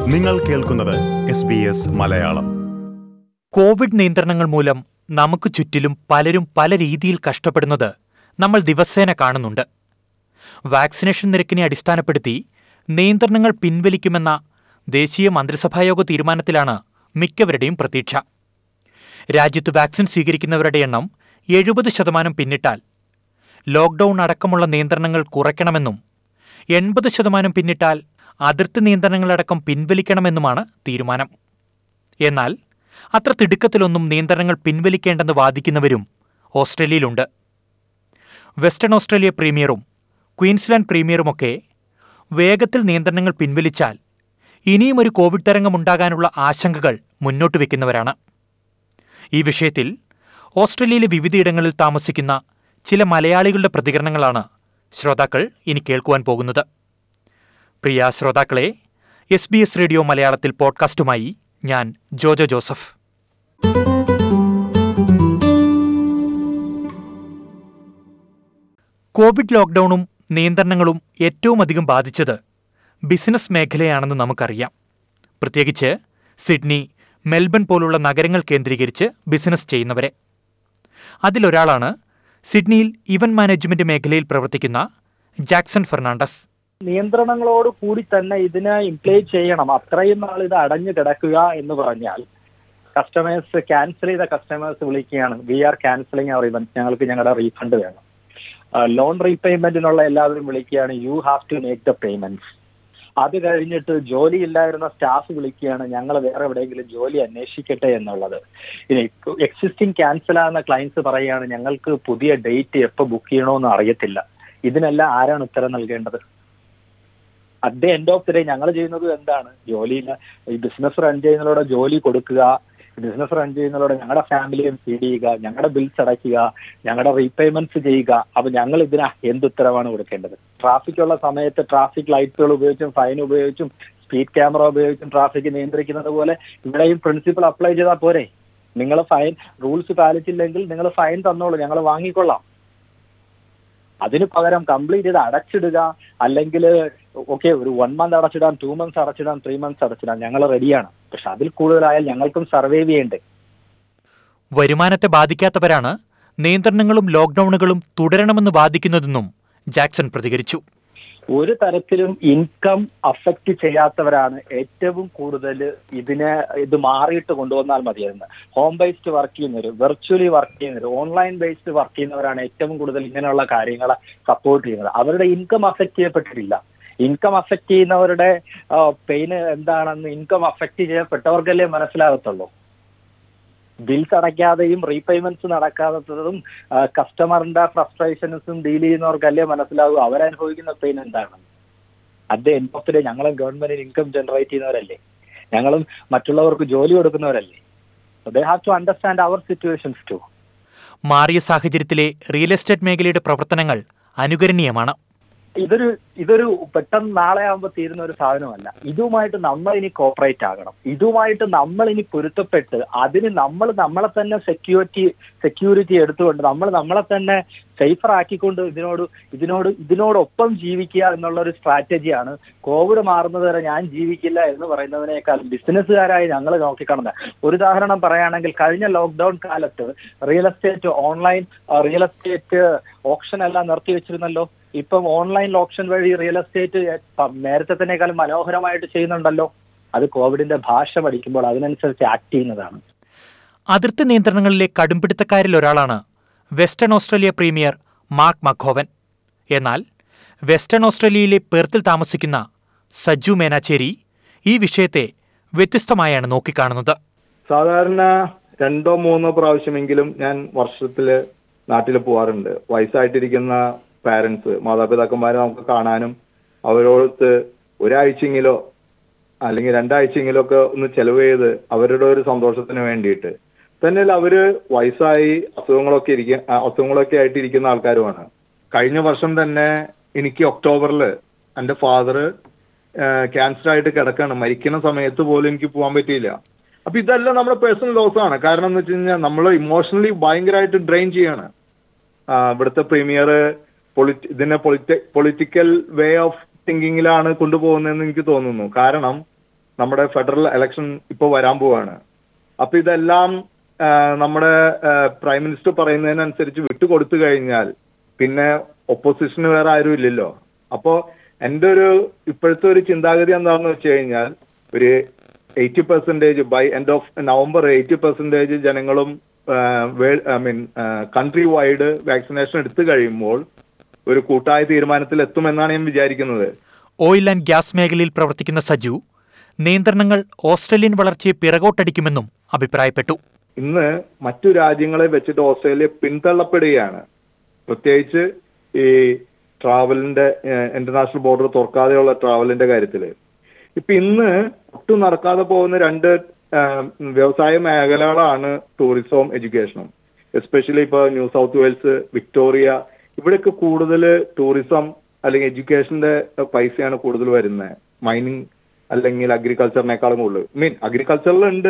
നിങ്ങൾ കേൾക്കുന്നത് S B S Malayalam covid നിയന്ത്രണങ്ങൾ മൂലം നമുക്ക് ചുറ്റിലും പലരും പല രീതിയിൽ കഷ്ടപ്പെടുന്നത് നമ്മൾ ദിവസേന കാണുന്നുണ്ട് വാക്സിനേഷൻ നിരക്കിനെ അടിസ്ഥാനപ്പെടുത്തി നിയന്ത്രണങ്ങൾ പിൻവലിക്കുമെന്ന ദേശീയ മന്ത്രിസഭായോഗ തീരുമാനത്തിലാണ് മിക്കവരുടെയും പ്രതീക്ഷ രാജ്യത്ത് വാക്സിൻ സ്വീകരിക്കുന്നവരുടെ എണ്ണം എഴുപത് ശതമാനം പിന്നിട്ടാൽ ലോക്ഡൌൺ അടക്കമുള്ള നിയന്ത്രണങ്ങൾ കുറയ്ക്കണമെന്നും എൺപത് ശതമാനം പിന്നിട്ടാൽ അതിർത്തി നിയന്ത്രണങ്ങളടക്കം പിൻവലിക്കണമെന്നുമാണ് തീരുമാനം എന്നാൽ അത്ര തിടുക്കത്തിലൊന്നും നിയന്ത്രണങ്ങൾ പിൻവലിക്കേണ്ടെന്ന് വാദിക്കുന്നവരും ഓസ്ട്രേലിയയിലുണ്ട് വെസ്റ്റേൺ ഓസ്ട്രേലിയ പ്രീമിയറും ക്വീൻസ്ലാൻഡ് പ്രീമിയറുമൊക്കെ വേഗത്തിൽ നിയന്ത്രണങ്ങൾ പിൻവലിച്ചാൽ ഇനിയും ഒരു കോവിഡ് തരംഗം ഉണ്ടാകാനുള്ള ആശങ്കകൾ മുന്നോട്ട് വയ്ക്കുന്നവരാണ് ഈ വിഷയത്തിൽ ഓസ്ട്രേലിയയിലെ വിവിധയിടങ്ങളിൽ താമസിക്കുന്ന ചില മലയാളികളുടെ പ്രതികരണങ്ങളാണ് ശ്രോതാക്കൾ ഇനി കേൾക്കുവാൻ പോകുന്നത് പ്രിയ ശ്രോതാക്കളെ എസ് ബി എസ് റേഡിയോ മലയാളത്തിൽ പോഡ്കാസ്റ്റുമായി ഞാൻ ജോജോ ജോസഫ് കോവിഡ് ലോക്ക്ഡൌണും നിയന്ത്രണങ്ങളും ഏറ്റവും അധികം ബാധിച്ചത് ബിസിനസ് മേഖലയാണെന്ന് നമുക്കറിയാം പ്രത്യേകിച്ച് സിഡ്നി മെൽബൺ പോലുള്ള നഗരങ്ങൾ കേന്ദ്രീകരിച്ച് ബിസിനസ് ചെയ്യുന്നവരെ അതിലൊരാളാണ് സിഡ്നിയിൽ ഇവന്റ് മാനേജ്മെന്റ് മേഖലയിൽ പ്രവർത്തിക്കുന്ന ജാക്സൺ ഫെർണാണ്ടസ് നിയന്ത്രണങ്ങളോട് കൂടി തന്നെ ഇതിനെ ഇംപ്ലിമെന്റ് ചെയ്യണം അത്രയും നാൾ ഇത് അടഞ്ഞു കിടക്കുക എന്ന് പറഞ്ഞാൽ കസ്റ്റമേഴ്സ് ക്യാൻസൽ ചെയ്ത കസ്റ്റമേഴ്സ് വിളിക്കുകയാണ് we are cancelling our event ഞങ്ങൾക്ക് ഞങ്ങളുടെ റീഫണ്ട് വേണം ലോൺ റീപേയ്മെന്റിനുള്ള എല്ലാവരും വിളിക്കുകയാണ് you have to make the payments അത് കഴിഞ്ഞിട്ട് ജോലി ഇല്ലായിരുന്ന സ്റ്റാഫ് വിളിക്കുകയാണ് ഞങ്ങൾ വേറെ എവിടെയെങ്കിലും ജോലി അന്വേഷിക്കട്ടെ എന്നുള്ളത് ഇനി എക്സിസ്റ്റിംഗ് ക്യാൻസൽ ആകുന്ന ക്ലയൻസ് പറയുകയാണ് ഞങ്ങൾക്ക് പുതിയ ഡേറ്റ് എപ്പോൾ ബുക്ക് ചെയ്യണമെന്ന് അറിയത്തില്ല ഇതിനെല്ലാം ആരാണ് ഉത്തരം നൽകേണ്ടത് at the end of the day ഞങ്ങൾ ചെയ്യുന്നത് എന്താണ് ജോലിയില്ല ഈ ബിസിനസ് റൺ ചെയ്യുന്നതിലൂടെ ജോലി കൊടുക്കുക ബിസിനസ് റൺ ചെയ്യുന്നതിലൂടെ ഞങ്ങളുടെ ഫാമിലിയെ ഫീഡ് ചെയ്യുക ഞങ്ങളുടെ ബിൽസ് അടയ്ക്കുക ഞങ്ങളുടെ റീപേയ്മെന്റ്സ് ചെയ്യുക അപ്പൊ ഞങ്ങൾ ഇതിന് എന്ത് ഉത്തരവാണ് കൊടുക്കേണ്ടത് ട്രാഫിക് ഉള്ള സമയത്ത് ട്രാഫിക് ലൈറ്റുകൾ ഉപയോഗിച്ചും ഫൈൻ ഉപയോഗിച്ചും സ്പീഡ് ക്യാമറ ഉപയോഗിച്ചും ട്രാഫിക് നിയന്ത്രിക്കുന്നത് പോലെ ഇവിടെയും പ്രിൻസിപ്പിൾ അപ്ലൈ ചെയ്താൽ പോരെ നിങ്ങൾ ഫൈൻ റൂൾസ് പാലിച്ചില്ലെങ്കിൽ നിങ്ങൾ ഫൈൻ തന്നോളൂ ഞങ്ങൾ വാങ്ങിക്കൊള്ളാം അതിന് പകരം കംപ്ലീറ്റ് ചെയ്ത് അടച്ചിടുക അല്ലെങ്കിൽ ഓക്കെ ഒരു വൺ മന്ത് അടച്ചിടാം ടു മന്ത്സ് അടച്ചിടാം ത്രീ മന്ത്സ് അടച്ചിടാം ഞങ്ങൾ റെഡിയാണ് പക്ഷെ അതിൽ കൂടുതലായാൽ ഞങ്ങൾക്കും സർവൈവ് ചെയ്യണ്ടേ വരുമാനത്തെ ബാധിക്കാത്തവരാണ് നിയന്ത്രണങ്ങളും ലോക്ക്ഡൌണുകളും തുടരണമെന്ന് വാദിക്കുന്നതെന്നും ജാക്സൺ പ്രതികരിച്ചു ഒരു തരത്തിലും ഇൻകം അഫക്റ്റ് ചെയ്യാത്തവരാണ് ഏറ്റവും കൂടുതൽ ഇതിനെ ഇത് മാറിയിട്ട് കൊണ്ടുവന്നാൽ മതിയെന്ന് ഹോം ബേസ്ഡ് വർക്ക് ചെയ്യുന്നവർ വെർച്വലി വർക്ക് ചെയ്യുന്നവർ ഓൺലൈൻ ബേസ്ഡ് വർക്ക് ചെയ്യുന്നവരാണ് ഏറ്റവും കൂടുതൽ ഇങ്ങനെയുള്ള കാര്യങ്ങളെ സപ്പോർട്ട് ചെയ്യുന്നത് അവരുടെ ഇൻകം അഫക്റ്റ് ചെയ്യപ്പെട്ടിട്ടില്ല ഇൻകം അഫക്റ്റ് ചെയ്യുന്നവരുടെ പെയിന് എന്താണെന്ന് ഇൻകം അഫക്റ്റ് ചെയ്യപ്പെട്ടവർക്കല്ലേ മനസ്സിലാകത്തുള്ളൂ ബിൽസ് അടയ്ക്കാതെയും റീപേയ്മെന്റ്സ് നടക്കാത്തതും കസ്റ്റമറിന്റെ ഫ്രസ്ട്രേഷൻസും ഡീൽ ചെയ്യുന്നവർക്കല്ലേ മനസ്സിലാകൂ അവരനുഭവിക്കുന്ന പെയിൻ എന്താണ് അത് എൻഡ് ഓഫ് ഡേ ഞങ്ങളും ഗവൺമെന്റിന് ഇൻകം ജനറേറ്റ് ചെയ്യുന്നവരല്ലേ ഞങ്ങളും മറ്റുള്ളവർക്ക് ജോലി കൊടുക്കുന്നവരല്ലേ they have to understand our situations to മാറിയ സാഹചര്യത്തിലെ റിയൽ എസ്റ്റേറ്റ് മേഖലയുടെ പ്രവർത്തനങ്ങൾ അനുകരണീയമാണ് ഇതൊരു ഇതൊരു പെട്ടെന്ന് നാളെ ആകുമ്പോൾ തീരുന്ന ഒരു സാധനമല്ല ഇതുമായിട്ട് നമ്മൾ ഇനി കോപ്പറേറ്റ് ആകണം ഇതുമായിട്ട് നമ്മൾ ഇനി പൊരുത്തപ്പെട്ട് അതിന് നമ്മൾ നമ്മളെ തന്നെ സെക്യൂരിറ്റി സെക്യൂരിറ്റി എടുത്തുകൊണ്ട് നമ്മൾ നമ്മളെ തന്നെ സേഫർ ആക്കിക്കൊണ്ട് ഇതിനോട് ഇതിനോട് ഇതിനോടൊപ്പം ജീവിക്കുക എന്നുള്ള ഒരു സ്ട്രാറ്റജിയാണ് കോവിഡ് മാറുന്നത് വരെ ഞാൻ ജീവിക്കില്ല എന്ന് പറയുന്നതിനേക്കാൾ ബിസിനസ്സുകാരായി ഞങ്ങൾ നോക്കിക്കാണുന്നത് ഒരു ഉദാഹരണം പറയുകയാണെങ്കിൽ കഴിഞ്ഞ ലോക്ക്ഡൌൺ കാലത്ത് real estate online real estate option എല്ലാം നിർത്തി വെച്ചിരുന്നല്ലോ ഇപ്പം ഓൺലൈൻ ഓപ്ഷൻ വഴി റിയൽ എസ്റ്റേറ്റ് നേരത്തെ തന്നെക്കാളും മനോഹരമായിട്ട് ചെയ്യുന്നുണ്ടല്ലോ അത് കോവിഡിന്റെ ഭാഷ പഠിക്കുമ്പോൾ അതിനനുസരിച്ച് ആക്ട് ചെയ്യുന്നതാണ് അതിർത്തി നിയന്ത്രണങ്ങളിലെ കടുംപിടുത്തക്കാരിൽ ഒരാളാണ് western Australia premier Mark McGowan എന്നാൽ വെസ്റ്റേൺ ഓസ്ട്രേലിയയിലെ പെർത്തിൽ താമസിക്കുന്ന സജ്ജു മേനാച്ചേരി ഈ വിഷയത്തെ വ്യത്യസ്തമായാണ് നോക്കിക്കാണുന്നത് സാധാരണ രണ്ടോ മൂന്നോ പ്രാവശ്യമെങ്കിലും ഞാൻ വർഷത്തില് നാട്ടിൽ പോവാറുണ്ട് വയസ്സായിട്ടിരിക്കുന്ന പാരന്റ്സ് മാതാപിതാക്കന്മാരെ നമുക്ക് കാണാനും അവരോടത്ത് ഒരാഴ്ചയെങ്കിലോ അല്ലെങ്കിൽ രണ്ടാഴ്ചയെങ്കിലോ ഒക്കെ ഒന്ന് ചെലവ് ചെയ്ത് അവരുടെ ഒരു സന്തോഷത്തിന് വേണ്ടിയിട്ട് തന്നെയല്ല അവര് വയസ്സായി അസുഖങ്ങളൊക്കെ ഇരിക്കുക അസുഖങ്ങളൊക്കെ ആയിട്ട് ഇരിക്കുന്ന ആൾക്കാരുമാണ് കഴിഞ്ഞ വർഷം തന്നെ എനിക്ക് ഒക്ടോബറിൽ എൻ്റെ ഫാദർ ക്യാൻസർ ആയിട്ട് കിടക്കാണ് മരിക്കുന്ന സമയത്ത് പോലും എനിക്ക് പോകാൻ പറ്റിയില്ല അപ്പൊ ഇതെല്ലാം നമ്മുടെ പേഴ്സണൽ ലോസ് ആണ് കാരണം എന്ന് വെച്ച് കഴിഞ്ഞാൽ നമ്മൾ ഇമോഷണലി ഭയങ്കരമായിട്ട് ഡ്രെയിൻ ചെയ്യാണ് ആ, ഇവിടുത്തെ പ്രീമിയർ പൊളിറ്റി ഇതിനെ പൊളിറ്റി പൊളിറ്റിക്കൽ വേ ഓഫ് തിങ്കിങ്ങിലാണ് കൊണ്ടുപോകുന്നതെന്ന് എനിക്ക് തോന്നുന്നു കാരണം നമ്മുടെ ഫെഡറൽ ഇലക്ഷൻ ഇപ്പോൾ വരാൻ പോവാണ് അപ്പൊ ഇതെല്ലാം ആ, നമ്മുടെ പ്രൈം മിനിസ്റ്റർ പറയുന്നതിനനുസരിച്ച് വിട്ടുകൊടുത്തു കഴിഞ്ഞാൽ പിന്നെ ഒപ്പോസിഷന് വേറെ ആരും ഇല്ലല്ലോ അപ്പോ എന്റെ ഒരു ഇപ്പോഴത്തെ ഒരു ചിന്താഗതി എന്താണെന്ന് വെച്ച് കഴിഞ്ഞാൽ ഒരു eighty percentage by end of November eighty percentage ജനങ്ങളും I mean countrywide vaccination എടുത്തു കഴിയുമ്പോൾ ഒരു കൂട്ടായ തീരുമാനത്തിൽ എത്തുമെന്നാണ് ഞാൻ വിചാരിക്കുന്നത് ഓയിൽ ആൻഡ് ഗ്യാസ് മേഖലയിൽ പ്രവർത്തിക്കുന്ന സജു നിയന്ത്രണങ്ങൾ ഓസ്ട്രേലിയൻ വളർച്ചയെ പിറകോട്ടടിക്കുമെന്നും അഭിപ്രായപ്പെട്ടു ഇന്ന് മറ്റു രാജ്യങ്ങളെ വെച്ചിട്ട് ഓസ്ട്രേലിയ പിന്തള്ളപ്പെടുകയാണ് പ്രത്യേകിച്ച് ഈ ട്രാവലിന്റെ ഇന്റർനാഷണൽ ബോർഡർ തുറക്കാതെയുള്ള ട്രാവലിന്റെ കാര്യത്തില് ഇപ്പൊ ഇന്ന് ഒട്ടും നടക്കാതെ പോകുന്ന രണ്ട് ആ, വ്യവസായ മേഖലകളാണ് ടൂറിസവും എഡ്യൂക്കേഷനും എസ്പെഷ്യലി ഇപ്പൊ ന്യൂ സൗത്ത് വെയിൽസ് വിക്ടോറിയ ഇവിടെയൊക്കെ കൂടുതൽ ടൂറിസം അല്ലെങ്കിൽ എഡ്യൂക്കേഷന്റെ പൈസയാണ് കൂടുതൽ വരുന്നത് മൈനിങ് അല്ലെങ്കിൽ അഗ്രികൾച്ചറിനേക്കാളും കൂടുതൽ മീൻ അഗ്രികൾച്ചറിലുണ്ട്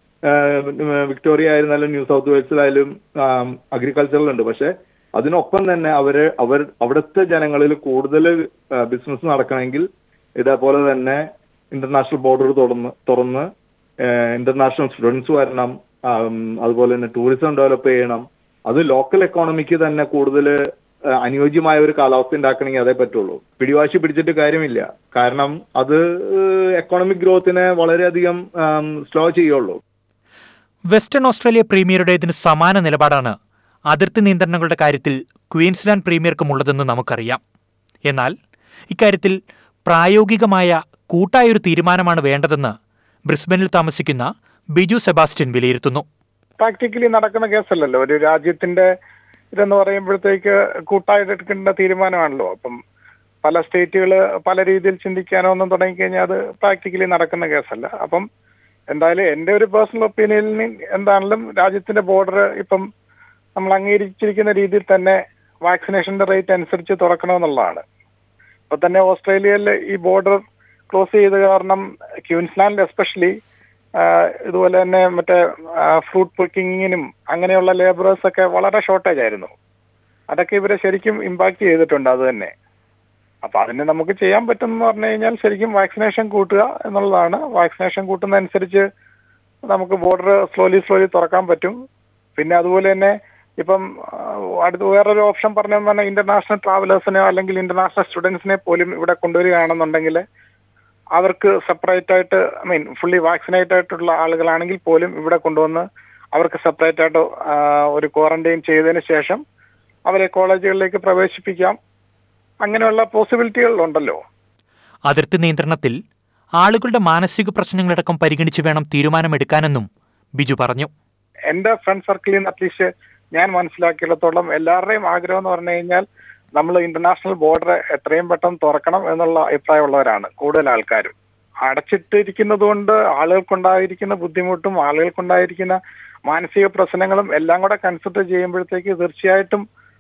വിക്ടോറിയ ആയിരുന്നാലും ന്യൂ സൗത്ത് വെയിൽസിലായാലും അഗ്രികൾച്ചറിലുണ്ട് പക്ഷെ അതിനൊപ്പം തന്നെ അവര് അവർ അവിടുത്തെ ജനങ്ങളിൽ കൂടുതൽ ബിസിനസ് നടക്കണമെങ്കിൽ ഇതേപോലെ തന്നെ ഇന്റർനാഷണൽ ബോർഡർ തുറന്ന് തുറന്ന് ഇന്റർനാഷണൽ സ്റ്റുഡൻസ് വരണം ആം, അതുപോലെ തന്നെ ടൂറിസം ഡെവലപ്പ് ചെയ്യണം അത് ലോക്കൽ എക്കോണമിക്ക് തന്നെ കൂടുതൽ അനുയോജ്യമായ ഒരു കാലാവസ്ഥ ഉണ്ടാക്കണമെങ്കിൽ അതേ പറ്റുള്ളൂ പിടിവാശി പിടിച്ചിട്ട് കാര്യമില്ല കാരണം അത് എക്കോണമിക് ഗ്രോത്തിനെ വളരെയധികം സ്ലോ ചെയ്യുള്ളൂ വെസ്റ്റേൺ ഓസ്ട്രേലിയ പ്രീമിയറുടേതിന് സമാന നിലപാടാണ് അതിർത്തി നിയന്ത്രണങ്ങളുടെ കാര്യത്തിൽ ക്വീൻസ്ലാൻഡ് പ്രീമിയർക്കുമുള്ളതെന്ന് നമുക്കറിയാം എന്നാൽ ഇക്കാര്യത്തിൽ പ്രായോഗികമായ കൂട്ടായൊരു തീരുമാനമാണ് വേണ്ടതെന്ന് ബ്രിസ്ബനിൽ താമസിക്കുന്ന ബിജു സെബാസ്റ്റ്യൻ വിലയിരുത്തുന്നു പ്രാക്ടിക്കലി നടക്കുന്ന കേസല്ലല്ലോ ഒരു രാജ്യത്തിന്റെ ഇതെന്ന് പറയുമ്പോഴത്തേക്ക് കൂട്ടായിട്ട് എടുക്കേണ്ട തീരുമാനമാണല്ലോ അപ്പം പല സ്റ്റേറ്റുകൾ പല രീതിയിൽ ചിന്തിക്കാനോ ഒന്നും തുടങ്ങിക്കഴിഞ്ഞാൽ അത് പ്രാക്ടിക്കലി നടക്കുന്ന കേസല്ല അപ്പം എന്തായാലും എന്റെ ഒരു പേഴ്സണൽ ഒപ്പീനിയനിൽ എന്താണെങ്കിലും രാജ്യത്തിന്റെ ബോർഡർ ഇപ്പം നമ്മൾ അംഗീകരിച്ചിരിക്കുന്ന രീതിയിൽ തന്നെ വാക്സിനേഷന്റെ റേറ്റ് അനുസരിച്ച് തുറക്കണമെന്നുള്ളതാണ് ഇപ്പൊ തന്നെ ഓസ്ട്രേലിയയിൽ ഈ ബോർഡർ ക്ലോസ് ചെയ്ത് കാരണം ക്യൂൻസ്ലാൻഡിൽ എസ്പെഷ്യലി ഇതുപോലെ തന്നെ മറ്റേ ഫ്രൂട്ട് പിക്കിങ്ങിനും അങ്ങനെയുള്ള ലേബറേഴ്സ് ഒക്കെ വളരെ ഷോർട്ടേജ് ആയിരുന്നു അതൊക്കെ ഇവരെ ശരിക്കും ഇമ്പാക്ട് ചെയ്തിട്ടുണ്ട് അത് തന്നെ അപ്പൊ അതിന് നമുക്ക് ചെയ്യാൻ പറ്റുമെന്ന് പറഞ്ഞു കഴിഞ്ഞാൽ ശരിക്കും വാക്സിനേഷൻ കൂട്ടുക എന്നുള്ളതാണ് വാക്സിനേഷൻ കൂട്ടുന്നതനുസരിച്ച് നമുക്ക് ബോർഡർ സ്ലോലി സ്ലോലി തുറക്കാൻ പറ്റും പിന്നെ അതുപോലെ തന്നെ ഇപ്പം ആ, അടുത്ത വേറൊരു ഓപ്ഷൻ പറഞ്ഞതെന്ന് പറഞ്ഞാൽ ഇന്റർനാഷണൽ ട്രാവലേഴ്സിനെയോ അല്ലെങ്കിൽ ഇന്റർനാഷണൽ സ്റ്റുഡൻസിനെ പോലും ഇവിടെ കൊണ്ടുവരികയാണെന്നുണ്ടെങ്കിൽ അവർക്ക് സെപ്പറേറ്റ് ആയിട്ട് ഐ മീൻ ഫുള്ളി വാക്സിനേറ്റ് ആയിട്ടുള്ള ആളുകളാണെങ്കിൽ പോലും ഇവിടെ കൊണ്ടുവന്ന് അവർക്ക് സെപ്പറേറ്റ് ആയിട്ട് ആ, ഒരു ക്വാറന്റൈൻ ചെയ്തതിന് ശേഷം അവരെ കോളേജുകളിലേക്ക് പ്രവേശിപ്പിക്കാം അങ്ങനെയുള്ള പോസിബിലിറ്റികൾ ഉണ്ടല്ലോ അതിർത്തി നിയന്ത്രണത്തിൽ ആളുകളുടെ മാനസിക പ്രശ്നങ്ങളടക്കം പരിഗണിച്ച് വേണം തീരുമാനമെടുക്കാനെന്നും ബിജു പറഞ്ഞു എന്റെ ഫ്രണ്ട് സർക്കിളിൽ നിന്ന് അറ്റ്ലീസ്റ്റ് ഞാൻ മനസ്സിലാക്കിയിടത്തോളം എല്ലാവരുടെയും ആഗ്രഹം എന്ന് പറഞ്ഞു കഴിഞ്ഞാൽ നമ്മൾ ഇന്റർനാഷണൽ ബോർഡർ എത്രയും പെട്ടെന്ന് തുറക്കണം എന്നുള്ള അഭിപ്രായമുള്ളവരാണ് കൂടുതൽ ആൾക്കാരും അടച്ചിട്ടിരിക്കുന്നത് കൊണ്ട് ആളുകൾക്കുണ്ടായിരിക്കുന്ന ബുദ്ധിമുട്ടും ആളുകൾക്കുണ്ടായിരിക്കുന്ന മാനസിക പ്രശ്നങ്ങളും എല്ലാം കൂടെ കൺസിഡർ ചെയ്യുമ്പോഴത്തേക്ക് തീർച്ചയായിട്ടും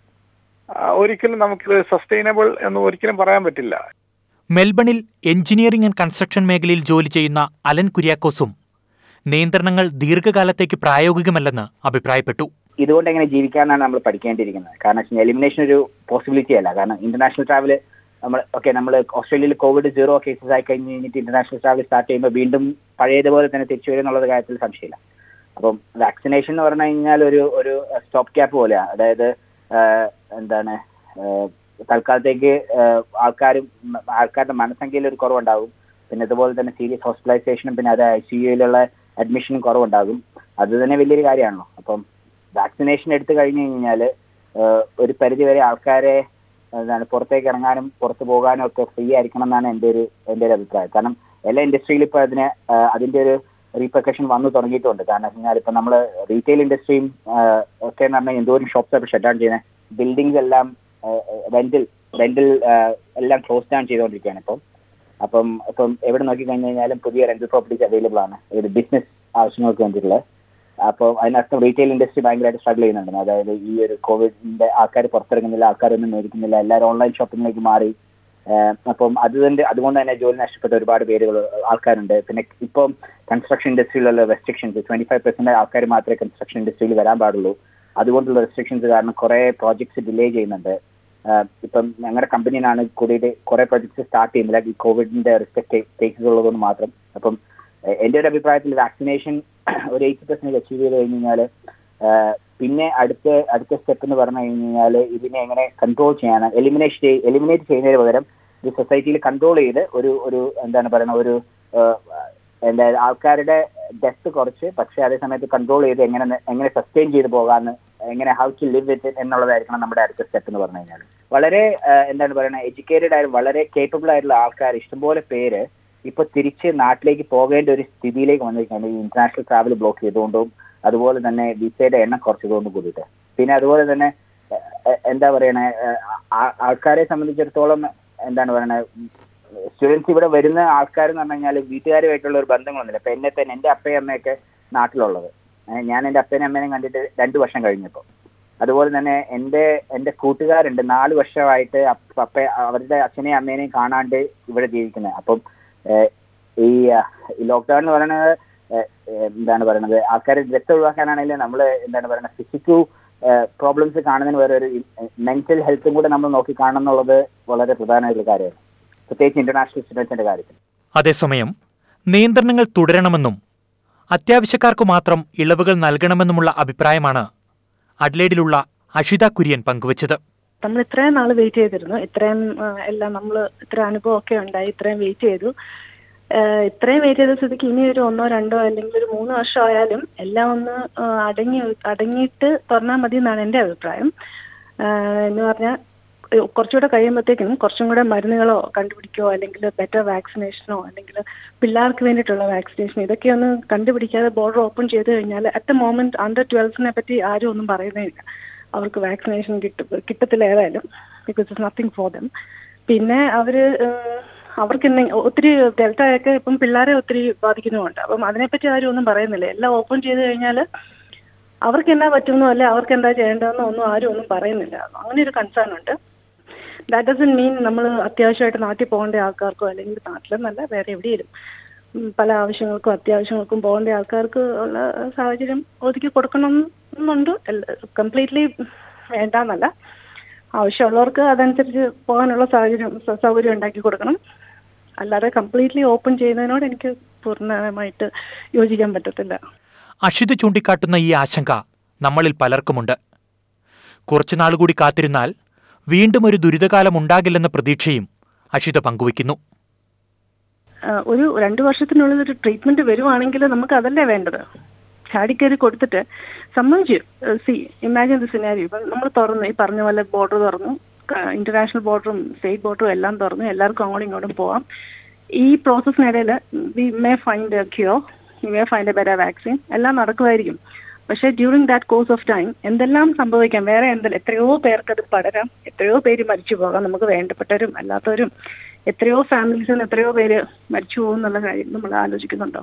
ആ, ഒരിക്കലും നമുക്കിത് സസ്റ്റൈനബിൾ എന്ന് ഒരിക്കലും പറയാൻ പറ്റില്ല മെൽബണിൽ എഞ്ചിനീയറിംഗ് ആൻഡ് കൺസ്ട്രക്ഷൻ മേഖലയിൽ ജോലി ചെയ്യുന്ന അലൻ കുര്യാക്കോസും നിയന്ത്രണങ്ങൾ ദീർഘകാലത്തേക്ക് പ്രായോഗികമല്ലെന്ന് അഭിപ്രായപ്പെട്ടു ഇതുകൊണ്ട് എങ്ങനെ ജീവിക്കാന്നാണ് നമ്മൾ പഠിക്കേണ്ടിയിരിക്കുന്നത് കാരണം വെച്ചാൽ എലിമിനേഷൻ ഒരു പോസിബിലിറ്റി അല്ല കാരണം ഇന്റർനാഷണൽ ട്രാവൽ നമ്മൾ ഓക്കെ നമ്മൾ ഓസ്ട്രേലിയയിൽ കോവിഡ് സീറോ കേസസ് ആയി കഴിഞ്ഞ് കഴിഞ്ഞിട്ട് ഇന്റർനാഷണൽ ട്രാവൽ സ്റ്റാർട്ട് ചെയ്യുമ്പോൾ വീണ്ടും പഴയതുപോലെ തന്നെ തിരിച്ചു വരും എന്നുള്ള കാര്യത്തിൽ സംശയമില്ല അപ്പം വാക്സിനേഷൻ എന്ന് പറഞ്ഞു കഴിഞ്ഞാൽ ഒരു ഒരു സ്റ്റോപ്പ് ക്യാപ്പ് പോലെയാണ് അതായത് ആഹ്, എന്താണ് ആഹ്, തൽക്കാലത്തേക്ക് ആഹ്, ആൾക്കാരും ആൾക്കാരുടെ മനസ്സംഖ്യയിൽ ഒരു കുറവുണ്ടാകും പിന്നെ ഇതുപോലെ തന്നെ സീരിയസ് ഹോസ്പിറ്റലൈസേഷനും പിന്നെ അത് ഐ സി യുയിലുള്ള അഡ്മിഷനും കുറവുണ്ടാകും അത് തന്നെ വലിയൊരു കാര്യമാണല്ലോ അപ്പം വാക്സിനേഷൻ എടുത്തു കഴിഞ്ഞു കഴിഞ്ഞാൽ ഒരു പരിധി വരെ ആൾക്കാരെ എന്താണ് പുറത്തേക്ക് ഇറങ്ങാനും പുറത്ത് പോകാനും ഒക്കെ ഫ്രീ ആയിരിക്കണം എന്നാണ് എൻ്റെ ഒരു എൻ്റെ ഒരു അഭിപ്രായം കാരണം എല്ലാ ഇൻഡസ്ട്രിയിലും ഇപ്പോൾ അതിന് ആ, അതിന്റെ ഒരു റീപ്രക്കഷൻ വന്നു തുടങ്ങിയിട്ടുണ്ട് കാരണം വെച്ച് കഴിഞ്ഞാൽ ഇപ്പൊ നമ്മൾ റീറ്റെയിൽ ഇൻഡസ്ട്രിയും ഒക്കെ എന്ന് പറഞ്ഞാൽ എന്തോരം ഷോപ്സ് ഒക്കെ ഷട്ട് ഡൗൺ ചെയ്യുന്നത് ബിൽഡിംഗ്സ് എല്ലാം റെന്റിൽ റെന്റിൽ എല്ലാം ക്ലോസ് ഡൗൺ ചെയ്തുകൊണ്ടിരിക്കുകയാണ് ഇപ്പം അപ്പം ഇപ്പം എവിടെ നോക്കി കഴിഞ്ഞു കഴിഞ്ഞാലും പുതിയ റെന്റൽ പ്രോപ്പർട്ടീസ് അവൈലബിൾ ആണ് ഒരു ബിസിനസ് ആവശ്യങ്ങൾക്ക് വേണ്ടിയിട്ടുള്ള അപ്പോൾ അതിനർത്ഥം റീറ്റെയിൽ ഇൻഡസ്ട്രി ഭയങ്കരമായിട്ട് സ്ട്രഗിൾ ചെയ്യുന്നുണ്ട് അതായത് ഈ ഒരു കോവിഡിന്റെ ആൾക്കാർ പുറത്തിറങ്ങുന്നില്ല ആൾക്കാരൊന്നും മേടിക്കുന്നില്ല എല്ലാവരും ഓൺലൈൻ ഷോപ്പിംഗിലേക്ക് മാറി ഏഹ് അപ്പം അതുകൊണ്ട് അതുകൊണ്ട് തന്നെ ജോലി നഷ്ടപ്പെട്ട ഒരുപാട് പേരുകൾ ആൾക്കാരുണ്ട് പിന്നെ ഇപ്പം കൺസ്ട്രക്ഷൻ ഇൻഡസ്ട്രിയിലുള്ള റെസ്ട്രിക്ഷൻസ് ട്വന്റി ഫൈവ് പെർസെന്റ് ആൾക്കാർ മാത്രമേ കൺസ്ട്രക്ഷൻ ഇൻഡസ്ട്രിയിൽ വരാൻ പാടുള്ളൂ അതുകൊണ്ടുള്ള റെസ്ട്രിക്ഷൻസ് കാരണം കുറെ പ്രോജക്ട്സ് ഡിലേ ചെയ്യുന്നുണ്ട് ആഹ് ഇപ്പം ഞങ്ങളുടെ കമ്പനിയിലാണ് കൂടിയിട്ട് കുറെ പ്രോജക്ട്സ് സ്റ്റാർട്ട് ചെയ്യുന്നില്ല ഈ കോവിഡിന്റെ റിസ്പെക്ട് കേസസ് ഉള്ളതുകൊണ്ട് മാത്രം അപ്പം എ- എന്റെ ഒരു അഭിപ്രായത്തിൽ വാക്സിനേഷൻ ഒരു എയ്റ്റി പെർസെന്റ് അച്ചീവ് ചെയ്ത് കഴിഞ്ഞ് കഴിഞ്ഞാൽ പിന്നെ അടുത്ത അടുത്ത സ്റ്റെപ്പ് എന്ന് പറഞ്ഞു കഴിഞ്ഞാൽ ഇതിനെ എങ്ങനെ കൺട്രോൾ ചെയ്യാൻ എലിമിനേറ്റ് എലിമിനേറ്റ് ചെയ്യുന്നതിന് പകരം ഇത് സൊസൈറ്റിയിൽ കൺട്രോൾ ചെയ്ത് ഒരു ഒരു എന്താണ് പറയുന്നത് ഒരു ഏഹ്, എന്താ ആൾക്കാരുടെ ഡെത്ത് കുറച്ച് പക്ഷെ അതേ സമയത്ത് കൺട്രോൾ ചെയ്ത് എങ്ങനെ എങ്ങനെ സസ്റ്റെയിൻ ചെയ്ത് പോകാന്ന് എങ്ങനെ ഹൗ ടു ലിവ് വിത്ത് എന്നുള്ളതായിരിക്കണം നമ്മുടെ അടുത്ത സ്റ്റെപ്പ് എന്ന് പറഞ്ഞു കഴിഞ്ഞാൽ വളരെ ഏഹ്, എന്താണ് പറയുന്നത് എഡ്യൂക്കേറ്റഡ് ആയ വളരെ കേപ്പബിൾ ആയിട്ടുള്ള ആൾക്കാർ ഇഷ്ടംപോലെ പേര് ഇപ്പൊ തിരിച്ച് നാട്ടിലേക്ക് പോകേണ്ട ഒരു സ്ഥിതിയിലേക്ക് വന്നിരിക്കുകയാണ് ഈ ഇന്റർനാഷണൽ ട്രാവൽ ബ്ലോക്ക് ചെയ്തുകൊണ്ടും അതുപോലെ തന്നെ വിസയുടെ എണ്ണം കുറച്ചതുകൊണ്ടും കൂടിയിട്ട് പിന്നെ അതുപോലെ തന്നെ എ- എ- എന്താ പറയണേ ഏഹ്, ആ- ആൾക്കാരെ സംബന്ധിച്ചിടത്തോളം എന്താണ് പറയണേ സ്റ്റുഡൻസ് ഇവിടെ വരുന്ന ആൾക്കാർ എന്ന് പറഞ്ഞു കഴിഞ്ഞാൽ വീട്ടുകാരുമായിട്ടുള്ള ഒരു ബന്ധങ്ങളൊന്നുമില്ല ഇപ്പൊ എന്നെ തന്നെ എന്റെ അപ്പയും അമ്മയൊക്കെ നാട്ടിലുള്ളത് ഏഹ്, ഞാൻ എന്റെ അപ്പനും അമ്മേനെയും കണ്ടിട്ട് രണ്ടു വർഷം കഴിഞ്ഞപ്പോൾ അതുപോലെ തന്നെ എന്റെ എന്റെ കൂട്ടുകാരുണ്ട് നാല് വർഷമായിട്ട് അപ്പ അപ്പ അവരുടെ അച്ഛനെയും അമ്മേനെയും കാണാണ്ട് ഇവിടെ ജീവിക്കുന്നത് അപ്പം ഏഹ്, ഈ ലോക്ക്ഡൌൺ എന്ന് പറയുന്നത് ഏഹ്, ഏഹ്, എന്താണ് പറയുന്നത് ആൾക്കാരെ ഡെത്ത് ഒഴിവാക്കാനാണെങ്കിലും നമ്മൾ എന്താണ് പറയുന്നത് ഫിസിക്കൽ പ്രോബ്ലംസ് കാണുന്നതിന് വേറെ ഒരു മെന്റൽ ഹെൽത്തും കൂടെ നമ്മൾ നോക്കി കാണണം എന്നുള്ളത് വളരെ പ്രധാനമായിട്ടുള്ള കാര്യമാണ് പ്രത്യേകിച്ച് ഇന്റർനാഷണൽ സ്റ്റുഡൻസിന്റെ കാര്യത്തിൽ അതേസമയം നിയന്ത്രണങ്ങൾ തുടരണമെന്നും അത്യാവശ്യക്കാർക്കു മാത്രം ഇളവുകൾ നൽകണമെന്നുമുള്ള അഭിപ്രായമാണ് അഡ്ലേഡിലുള്ള അഷിത കുര്യൻ പങ്കുവച്ചത് നമ്മൾ ഇത്രയും നാൾ വെയിറ്റ് ചെയ്തിരുന്നു ഇത്രയും ആ, എല്ലാം നമ്മൾ ഇത്ര അനുഭവമൊക്കെ ഉണ്ടായി ഇത്രയും വെയിറ്റ് ചെയ്തു ആ, ഇത്രയും വെയിറ്റ് ചെയ്ത സ്ഥിതിക്ക് ഇനി ഒരു ഒന്നോ രണ്ടോ അല്ലെങ്കിൽ ഒരു മൂന്ന് വർഷം ആയാലും എല്ലാം ഒന്ന് ആ, അടങ്ങി അടങ്ങിയിട്ട് തുറന്നാൽ മതി എന്നാണ് എൻ്റെ അഭിപ്രായം ആ, എന്ന് പറഞ്ഞാൽ കുറച്ചുകൂടെ കഴിയുമ്പോഴത്തേക്കും കുറച്ചും കൂടെ മരുന്നുകളോ കണ്ടുപിടിക്കുകയോ അല്ലെങ്കിൽ ബെറ്റർ വാക്സിനേഷനോ അല്ലെങ്കിൽ പിള്ളേർക്ക് വേണ്ടിയിട്ടുള്ള വാക്സിനേഷൻ ഇതൊക്കെ ഒന്ന് കണ്ടുപിടിക്കാതെ ബോർഡർ ഓപ്പൺ ചെയ്ത് കഴിഞ്ഞാൽ അറ്റ് ദ മോമെന്റ് അണ്ടർ ട്വൽവ്സിനെ പറ്റി ആരും ഒന്നും പറയുന്നേയില്ല അവർക്ക് വാക്സിനേഷൻ കിട്ടും കിട്ടത്തില്ല ഏതായാലും because it's nothing for them പിന്നെ അവര് ഏഹ്, അവർക്ക് ഇന്ന് ഒത്തിരി ഡെൽറ്റ ഒക്കെ ഇപ്പം പിള്ളേരെ ഒത്തിരി ബാധിക്കുന്നുമുണ്ട് അപ്പം അതിനെപ്പറ്റി ആരും ഒന്നും പറയുന്നില്ല എല്ലാം ഓപ്പൺ ചെയ്ത് കഴിഞ്ഞാൽ അവർക്ക് എന്നാ പറ്റുന്നോ അല്ലെ അവർക്ക് എന്താ ചെയ്യേണ്ടതെന്നോ ഒന്നും ആരും ഒന്നും പറയുന്നില്ല അങ്ങനെ ഒരു കൺസേൺ ഉണ്ട് ദാറ്റ് ഡസൻ മീൻ നമ്മൾ അത്യാവശ്യമായിട്ട് നാട്ടിൽ പോകേണ്ട ആൾക്കാർക്കോ അല്ലെങ്കിൽ നാട്ടിലെന്നല്ല വേറെ എവിടെയും ഉം, പല ആവശ്യങ്ങൾക്കും അത്യാവശ്യങ്ങൾക്കും പോകേണ്ട ആൾക്കാർക്ക് ഉള്ള സാഹചര്യം ഒതുക്കി കൊടുക്കണം എന്നുണ്ട് കംപ്ലീറ്റ്ലി വേണ്ടെന്നല്ല ആവശ്യമുള്ളവർക്ക് അതനുസരിച്ച് പോകാനുള്ള സാഹചര്യം സ- സൗകര്യം ഉണ്ടാക്കി കൊടുക്കണം അല്ലാതെ കംപ്ലീറ്റ്ലി ഓപ്പൺ ചെയ്യുന്നതിനോട് എനിക്ക് പൂർണ്ണമായിട്ട് യോജിക്കാൻ പറ്റത്തില്ല അഷിത് ചൂണ്ടിക്കാട്ടുന്ന ഈ ആശങ്ക നമ്മളിൽ പലർക്കുമുണ്ട് കുറച്ചുനാൾ കൂടി കാത്തിരുന്നാൽ വീണ്ടും ഒരു ദുരിതകാലം ഉണ്ടാകില്ലെന്ന പ്രതീക്ഷയും അഷിത പങ്കുവയ്ക്കുന്നു ആ, ഒരു രണ്ടു വർഷത്തിനുള്ളിൽ ഒരു ട്രീറ്റ്മെന്റ് വരുവാണെങ്കിൽ നമുക്ക് അതല്ലേ വേണ്ടത് ചാടിക്കയറി കൊടുത്തിട്ട് സമ്മതിച്ചു സി ഇമാജിൻ ദി സിനാരി ഇപ്പം നമ്മൾ തുറന്നു ഈ പറഞ്ഞ പോലെ ബോർഡർ തുറന്നു ഇന്റർനാഷണൽ ബോർഡറും സ്റ്റേറ്റ് ബോർഡറും എല്ലാം തുറന്നു എല്ലാവർക്കും അങ്ങോട്ടും ഇങ്ങോട്ടും പോവാം ഈ പ്രോസസ്സിനിടയിൽ we may find a cure we may find a better vaccine എല്ലാം നടക്കുമായിരിക്കും പക്ഷേ during that course of time എന്തെല്ലാം സംഭവിക്കാം വേറെ എന്തെല്ലാം എത്രയോ പേർക്ക് അത് പടരാം എത്രയോ പേര് മരിച്ചു പോകാം നമുക്ക് വേണ്ടപ്പെട്ടവരും അല്ലാത്തവരും എത്രയോ ഫാമിലീസിൽ നിന്ന് എത്രയോ പേര് മരിച്ചു പോകും എന്നുള്ള കാര്യം നമ്മൾ ആലോചിക്കുന്നുണ്ടോ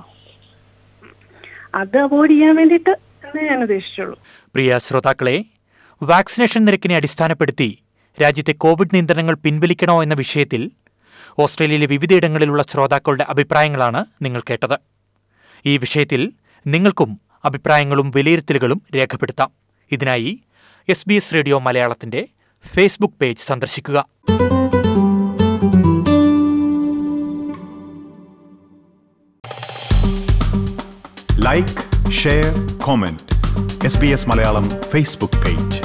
അത് അവോയ്ഡ് ചെയ്യാൻ വേണ്ടിയിട്ട് എന്നേ ഞാൻ ഉദ്ദേശിച്ചുള്ളൂ പ്രിയ ശ്രോതാക്കളെ വാക്സിനേഷൻ നിരക്കിനെ അടിസ്ഥാനപ്പെടുത്തി രാജ്യത്തെ കോവിഡ് നിയന്ത്രണങ്ങൾ പിൻവലിക്കണോ എന്ന വിഷയത്തിൽ ഓസ്ട്രേലിയയിലെ വിവിധയിടങ്ങളിലുള്ള ശ്രോതാക്കളുടെ അഭിപ്രായങ്ങളാണ് നിങ്ങൾ കേട്ടത് ഈ വിഷയത്തിൽ നിങ്ങൾക്കും അഭിപ്രായങ്ങളും വിലയിരുത്തലുകളും രേഖപ്പെടുത്താം ഇതിനായി എസ് ബി എസ് റേഡിയോ മലയാളത്തിന്റെ ഫേസ്ബുക്ക് പേജ് സന്ദർശിക്കുക like share comment S B S Malayalam Facebook page